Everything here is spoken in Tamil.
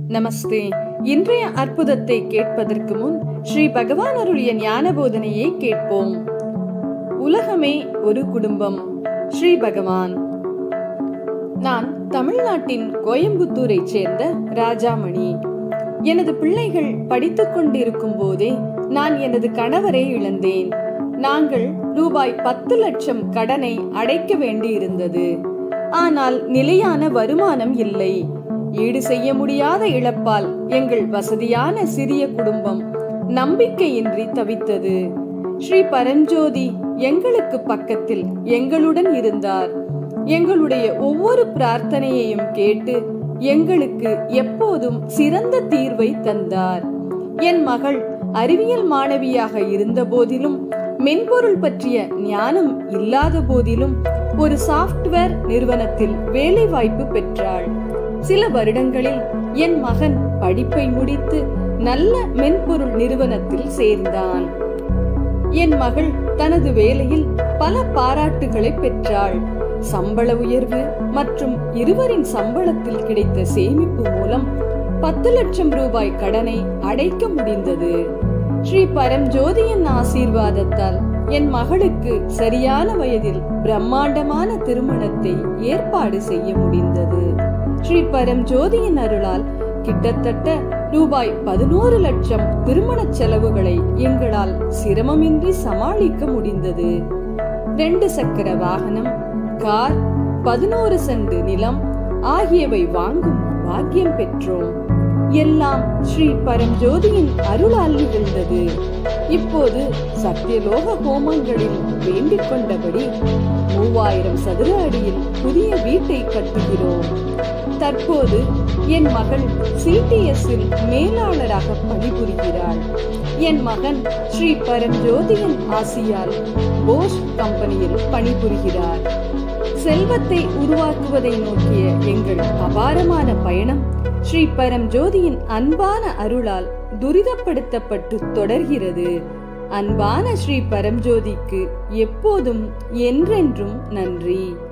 நமஸ்தே இன்றைய அற்புதத்தை கேட்பதற்கு முன் ஸ்ரீ பகவான் அருளிய ஞான போதனையை கேட்போம் உலகமே ஒரு குடும்பம் ஸ்ரீ பகவான் நான் தமிழ்நாட்டின் கோயம்புத்தூரை சேர்ந்த ராஜாமணி எனது பிள்ளைகள் படித்துக் கொண்டிருக்கும் போதே நான் எனது கணவரை இழந்தேன் நாங்கள் ரூபாய் பத்து லட்சம் கடனை அடைக்க வேண்டியிருந்தது ஆனால் நிலையான வருமானம் இல்லை ஈடு செய்ய முடியாத இழப்பால் எங்கள் வசதியான சிறிய குடும்பம் நம்பிக்கையின்றி தவித்தது ஸ்ரீ பரஞ்சோதி எங்களுக்கு பக்கத்தில் எங்களுடன் இருந்தார் எங்களுடைய ஒவ்வொரு பிரார்த்தனையையும் கேட்டு எங்களுக்கு எப்போதும் சிறந்த தீர்வை தந்தார் என் மகள் அறிவியல் மாணவியாக இருந்த போதிலும் மென்பொருள் பற்றிய ஞானம் இல்லாத போதிலும் ஒரு சாஃப்ட்வேர் நிறுவனத்தில் வேலை வாய்ப்பு பெற்றாள் சில வருடங்களில் என் மகன் படிப்பை முடித்து நல்ல மென்பொருள் நிறுவனத்தில் சேர்ந்தான் என் மகள் தனது வேலையில் பல பாராட்டுகளை பெற்றாள் சம்பள உயர்வு மற்றும் இருவரின் சம்பளத்தில் கிடைத்த சேமிப்பு மூலம் பத்து லட்சம் ரூபாய் கடனை அடைக்க முடிந்தது ஸ்ரீ பரம்ஜோதியின் ஆசீர்வாதத்தால் என் மகளுக்கு சரியான வயதில் பிரம்மாண்டமான திருமணத்தை ஏற்பாடு செய்ய முடிந்தது ஸ்ரீ பரம்ஜோதியின் அருளால் கிட்டத்தட்ட ரூபாய் பதினோரு லட்சம் திருமண செலவுகளை எங்களால் சிரமமின்றி சமாளிக்க முடிந்தது ரெண்டு சக்கர வாகனம் கார் பதினோரு சென்ட் நிலம் ஆகியவை வாங்கும் பாக்கியம் பெற்றோம் எல்லாம் ஸ்ரீ பரஞ்சோதியின் அருளால் நிகழ்ந்தது இப்போது சத்தியலோக ஹோமங்களில் வேண்டிக் கொண்டபடி மூவாயிரம் சதுர அடியில் புதிய வீட்டை கட்டுகிறோம் தற்போது என் மகள் சிடிஎஸ்ஸில் மேலாளராக பணிபுரிகிறாள் என் மகன் ஸ்ரீ பரஞ்சோதியின் ஆசியால் போஸ் கம்பெனியில் பணிபுரிகிறார் செல்வத்தை உருவாக்குவதை நோக்கிய எங்கள் அபாரமான பயணம் ஸ்ரீ பரம்ஜோதியின் அன்பான அருளால் துரிதப்படுத்தப்பட்டு தொடர்கிறது அன்பான ஸ்ரீ பரம்ஜோதிக்கு எப்போதும் என்றென்றும் நன்றி